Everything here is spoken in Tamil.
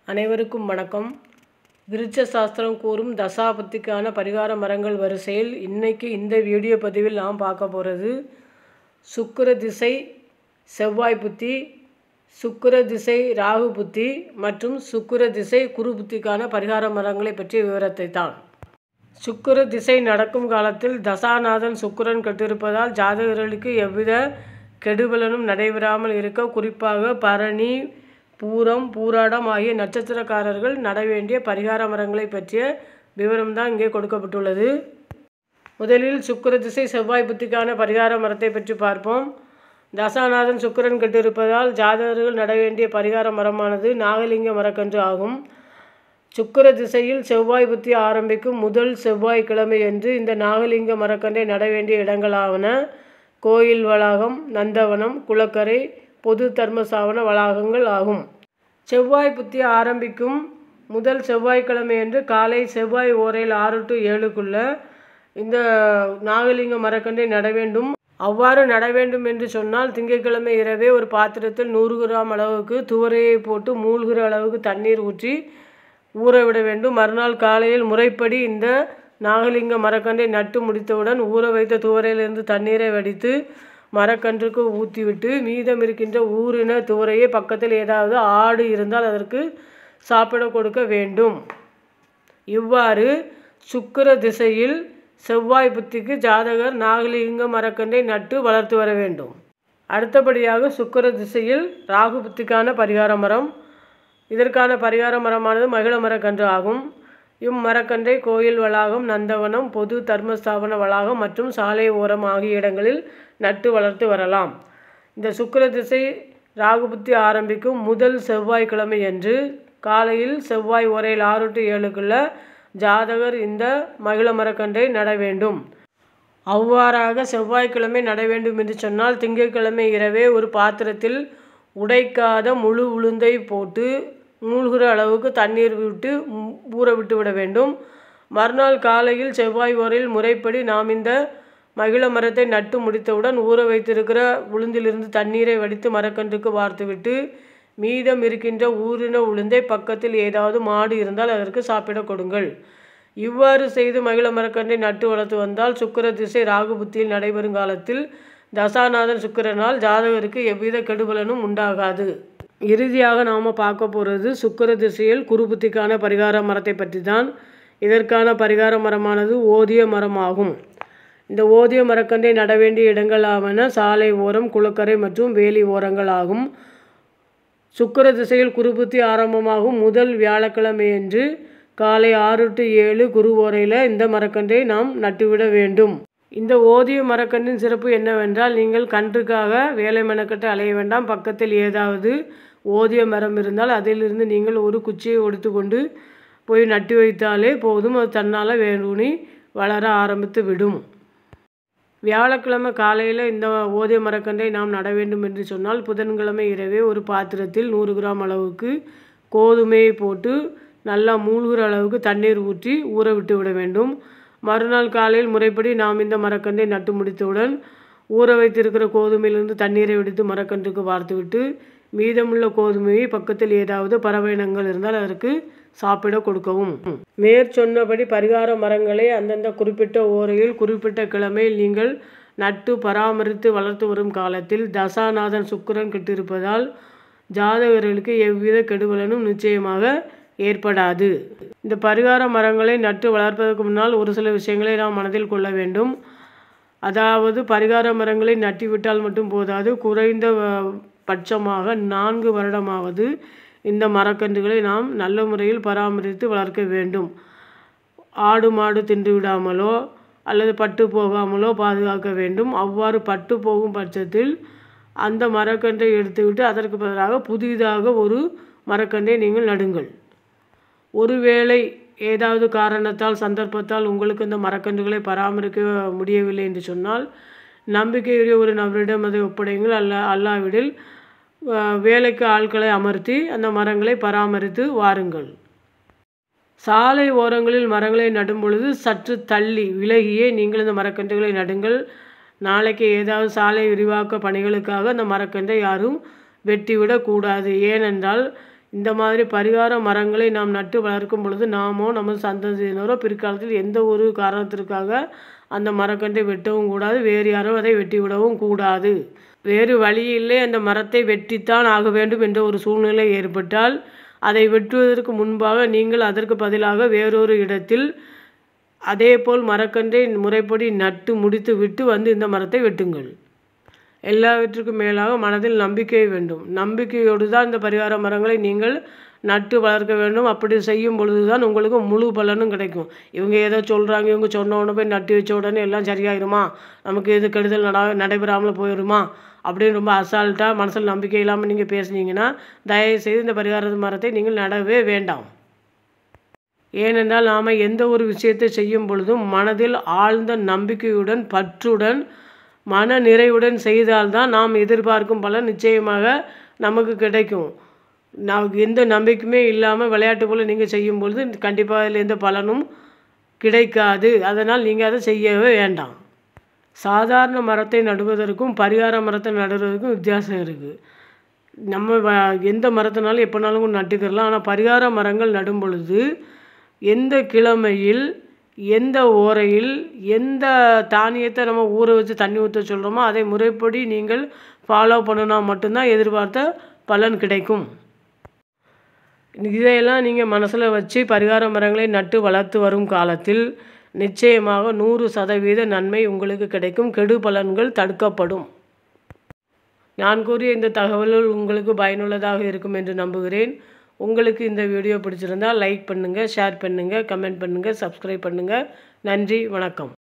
அனைவருக்கும் வணக்கம் விருட்ச சாஸ்திரம் கூறும் தசாபத்திக்கான பரிகார மரங்கள் வரிசையில் இன்னைக்கு இந்த வீடியோ பதிவில் நாம் பார்க்க போகிறது சுக்கிர திசை செவ்வாய் புத்தி சுக்கிர திசை ராகு புத்தி மற்றும் சுக்கிர திசை குரு புத்திக்கான பரிகார மரங்களை பற்றிய விவரத்தை தான் சுக்கிர திசை நடக்கும் காலத்தில் தசாநாதன் சுக்கிரன் கட்டிருப்பதால் ஜாதகர்களுக்கு எவ்வித கெடுபலனும் நடைபெறாமல் இருக்க குறிப்பாக பரணி பூரம் பூராடம் ஆகிய நட்சத்திரக்காரர்கள் நட வேண்டிய பரிகார மரங்களை பற்றிய விவரம்தான் இங்கே கொடுக்கப்பட்டுள்ளது முதலில் சுக்கிர திசை செவ்வாய் புத்திக்கான பரிகார மரத்தை பற்றி பார்ப்போம் தசாநாதன் சுக்கிரன் கட்டிருப்பதால் ஜாதகர்கள் நட வேண்டிய பரிகார மரமானது நாகலிங்க மரக்கன்று ஆகும் சுக்கிர திசையில் செவ்வாய் புத்தி ஆரம்பிக்கும் முதல் செவ்வாய்க்கிழமை என்று இந்த நாகலிங்க மரக்கன்றை நட வேண்டிய இடங்களாவன கோயில் வளாகம் நந்தவனம் குளக்கரை பொது தர்மசாவன வளாகங்கள் ஆகும் செவ்வாய் புத்தி ஆரம்பிக்கும் முதல் செவ்வாய்க்கிழமை என்று காலை செவ்வாய் ஓரையில் ஆறு டு ஏழுக்குள்ள இந்த நாகலிங்க மரக்கன்றை நட வேண்டும் அவ்வாறு நட வேண்டும் என்று சொன்னால் திங்கட்கிழமை இரவே ஒரு பாத்திரத்தில் நூறு கிராம் அளவுக்கு துவரையை போட்டு மூழ்கிற அளவுக்கு தண்ணீர் ஊற்றி ஊற விட வேண்டும் மறுநாள் காலையில் முறைப்படி இந்த நாகலிங்க மரக்கன்றை நட்டு முடித்தவுடன் ஊற வைத்த துவரையிலிருந்து தண்ணீரை வடித்து மரக்கன்றுக்கு ஊற்றிவிட்டு மீதம் இருக்கின்ற ஊறின துவரையை பக்கத்தில் ஏதாவது ஆடு இருந்தால் அதற்கு சாப்பிட கொடுக்க வேண்டும் இவ்வாறு சுக்கிர திசையில் செவ்வாய் புத்திக்கு ஜாதகர் நாகலிங்க மரக்கன்றை நட்டு வளர்த்து வர வேண்டும் அடுத்தபடியாக சுக்கிர திசையில் ராகு புத்திக்கான பரிகார மரம் இதற்கான பரிகார மரமானது மகிழ மரக்கன்று ஆகும் இம்மரக்கன்றை கோயில் வளாகம் நந்தவனம் பொது தர்மஸ்தாபன வளாகம் மற்றும் சாலை ஓரம் ஆகிய இடங்களில் நட்டு வளர்த்து வரலாம் இந்த சுக்கிர திசை ராகுபுத்தி ஆரம்பிக்கும் முதல் செவ்வாய்க்கிழமை என்று காலையில் செவ்வாய் உரையில் ஆறு டு ஏழுக்குள்ள ஜாதகர் இந்த மகிழ மரக்கன்றை நட வேண்டும் அவ்வாறாக செவ்வாய்க்கிழமை நட வேண்டும் என்று சொன்னால் திங்கட்கிழமை இரவே ஒரு பாத்திரத்தில் உடைக்காத முழு உளுந்தை போட்டு மூழ்கிற அளவுக்கு தண்ணீர் விட்டு ஊற விட்டு விட வேண்டும் மறுநாள் காலையில் செவ்வாய் ஓரையில் முறைப்படி நாம் இந்த மகிழ மரத்தை நட்டு முடித்தவுடன் ஊற வைத்திருக்கிற உளுந்திலிருந்து தண்ணீரை வடித்து மரக்கன்றுக்கு வார்த்துவிட்டு மீதம் இருக்கின்ற ஊறின உளுந்தை பக்கத்தில் ஏதாவது மாடு இருந்தால் அதற்கு சாப்பிட கொடுங்கள் இவ்வாறு செய்து மகிழ மரக்கன்றை நட்டு வளர்த்து வந்தால் சுக்கிர திசை ராகு புத்தியில் நடைபெறும் காலத்தில் தசாநாதன் சுக்கிரனால் ஜாதகருக்கு எவ்வித கெடுபலனும் உண்டாகாது இறுதியாக நாம் பார்க்க போகிறது சுக்கிர திசையில் குருபுத்திக்கான பரிகார மரத்தை பற்றி தான் இதற்கான பரிகார மரமானது ஓதிய மரம் ஆகும் இந்த ஓதிய மரக்கன்றை நட வேண்டிய இடங்களாவன சாலை ஓரம் குளக்கரை மற்றும் வேலி ஓரங்கள் ஆகும் சுக்கிர திசையில் குருபுத்தி ஆரம்பமாகும் முதல் வியாழக்கிழமையன்று காலை ஆறு டு ஏழு குரு ஓரையில் இந்த மரக்கன்றை நாம் நட்டுவிட வேண்டும் இந்த ஓதிய மரக்கன்றின் சிறப்பு என்னவென்றால் நீங்கள் கன்றுக்காக வேலை மெனக்கட்டு அலைய வேண்டாம் பக்கத்தில் ஏதாவது ஓதிய மரம் இருந்தால் அதிலிருந்து நீங்கள் ஒரு குச்சியை ஒடுத்து கொண்டு போய் நட்டு வைத்தாலே போதும் அது தன்னால் வேரூனி வளர ஆரம்பித்து விடும் வியாழக்கிழமை காலையில் இந்த ஓதிய மரக்கன்றை நாம் நட வேண்டும் என்று சொன்னால் புதன்கிழமை இரவே ஒரு பாத்திரத்தில் நூறு கிராம் அளவுக்கு கோதுமையை போட்டு நல்லா மூழ்கிற அளவுக்கு தண்ணீர் ஊற்றி ஊற விட்டு விட வேண்டும் மறுநாள் காலையில் முறைப்படி நாம் இந்த மரக்கன்றை நட்டு முடித்தவுடன் ஊற வைத்திருக்கிற கோதுமையிலிருந்து தண்ணீரை வெடித்து மரக்கன்றுக்கு வார்த்துவிட்டு மீதமுள்ள கோதுமையை பக்கத்தில் ஏதாவது பறவையினங்கள் இருந்தால் அதற்கு சாப்பிட கொடுக்கவும் மேற்சொன்னபடி பரிகார மரங்களை அந்தந்த குறிப்பிட்ட ஓரையில் குறிப்பிட்ட கிழமையில் நீங்கள் நட்டு பராமரித்து வளர்த்து வரும் காலத்தில் தசாநாதன் சுக்கிரன் கிட்டிருப்பதால் ஜாதகர்களுக்கு எவ்வித கெடுபலனும் நிச்சயமாக ஏற்படாது இந்த பரிகார மரங்களை நட்டு வளர்ப்பதற்கு முன்னால் ஒரு சில விஷயங்களை நாம் மனதில் கொள்ள வேண்டும் அதாவது பரிகார மரங்களை நட்டிவிட்டால் மட்டும் போதாது குறைந்த பட்சமாக நான்கு வருடமாவது இந்த மரக்கன்றுகளை நாம் நல்ல முறையில் பராமரித்து வளர்க்க வேண்டும் ஆடு மாடு தின்று விடாமலோ அல்லது பட்டு போகாமலோ பாதுகாக்க வேண்டும் அவ்வாறு பட்டு போகும் பட்சத்தில் அந்த மரக்கன்றை எடுத்துவிட்டு அதற்கு பதிலாக புதிதாக ஒரு மரக்கன்றை நீங்கள் நடுங்கள் ஒருவேளை ஏதாவது காரணத்தால் சந்தர்ப்பத்தால் உங்களுக்கு இந்த மரக்கன்றுகளை பராமரிக்க முடியவில்லை என்று சொன்னால் நம்பிக்கையுரிய ஒரு நபரிடம் அதை ஒப்படைங்கள் அல்ல அல்லாவிடில் வேலைக்கு ஆட்களை அமர்த்தி அந்த மரங்களை பராமரித்து வாருங்கள் சாலை ஓரங்களில் மரங்களை நடும் பொழுது சற்று தள்ளி விலகியே நீங்கள் இந்த மரக்கன்றுகளை நடுங்கள் நாளைக்கு ஏதாவது சாலை விரிவாக்க பணிகளுக்காக அந்த மரக்கன்றை யாரும் வெட்டிவிடக்கூடாது ஏனென்றால் இந்த மாதிரி பரிகார மரங்களை நாம் நட்டு வளர்க்கும் பொழுது நாமோ நமது சந்ததியினரோ பிற்காலத்தில் எந்த ஒரு காரணத்திற்காக அந்த மரக்கன்றை வெட்டவும் கூடாது வேறு யாரும் அதை வெட்டி விடவும் கூடாது வேறு வழியில்லை அந்த மரத்தை வெட்டித்தான் ஆக வேண்டும் என்ற ஒரு சூழ்நிலை ஏற்பட்டால் அதை வெட்டுவதற்கு முன்பாக நீங்கள் அதற்கு பதிலாக வேறொரு இடத்தில் அதேபோல் மரக்கன்றை முறைப்படி நட்டு முடித்து விட்டு வந்து இந்த மரத்தை வெட்டுங்கள் எல்லாவற்றுக்கும் மேலாக மனதில் நம்பிக்கை வேண்டும் நம்பிக்கையோடு தான் இந்த பரிகார மரங்களை நீங்கள் நட்டு வளர்க்க வேண்டும் அப்படி செய்யும் பொழுது தான் உங்களுக்கு முழு பலனும் கிடைக்கும் இவங்க ஏதோ சொல்கிறாங்க இவங்க சொன்ன உடனே போய் நட்டு வச்ச உடனே எல்லாம் சரியாயிருமா நமக்கு எது கெடுதல் நட நடைபெறாமல் போயிடுமா அப்படின்னு ரொம்ப அசால்ட்டாக மனசில் நம்பிக்கை இல்லாமல் நீங்கள் பேசுனீங்கன்னா தயவுசெய்து இந்த பரிகார மரத்தை நீங்கள் நடவே வேண்டாம் ஏனென்றால் நாம் எந்த ஒரு விஷயத்தை செய்யும் பொழுதும் மனதில் ஆழ்ந்த நம்பிக்கையுடன் பற்றுடன் மன நிறைவுடன் செய்தால்தான் நாம் எதிர்பார்க்கும் பலன் நிச்சயமாக நமக்கு கிடைக்கும் நமக்கு எந்த நம்பிக்கையுமே இல்லாமல் விளையாட்டு போல் நீங்கள் செய்யும் பொழுது கண்டிப்பாக அதில் எந்த பலனும் கிடைக்காது அதனால் நீங்கள் அதை செய்யவே வேண்டாம் சாதாரண மரத்தை நடுவதற்கும் பரிகார மரத்தை நடுவதற்கும் வித்தியாசம் இருக்குது நம்ம வ- எந்த மரத்தினாலும் எப்போனாலும் நட்டுக்கிறலாம் ஆனால் பரிகார மரங்கள் நடும் பொழுது எந்த கிழமையில் எந்த ஓரையில் எந்த தானியத்தை நம்ம ஊற வச்சு தண்ணி ஊற்ற சொல்கிறோமோ அதை முறைப்படி நீங்கள் ஃபாலோ பண்ணினா மட்டும்தான் எதிர்பார்த்த பலன் கிடைக்கும் இதையெல்லாம் நீங்கள் மனசில் வச்சு பரிகார மரங்களை நட்டு வளர்த்து வரும் காலத்தில் நிச்சயமாக நூறு சதவீத நன்மை உங்களுக்கு கிடைக்கும் கெடு பலன்கள் தடுக்கப்படும் நான் கூறிய இந்த தகவல்கள் உங்களுக்கு பயனுள்ளதாக இருக்கும் என்று நம்புகிறேன் உங்களுக்கு இந்த வீடியோ பிடிச்சிருந்தால் லைக் பண்ணுங்கள் ஷேர் பண்ணுங்கள் கமெண்ட் பண்ணுங்கள் சப்ஸ்கிரைப் பண்ணுங்கள் நன்றி வணக்கம்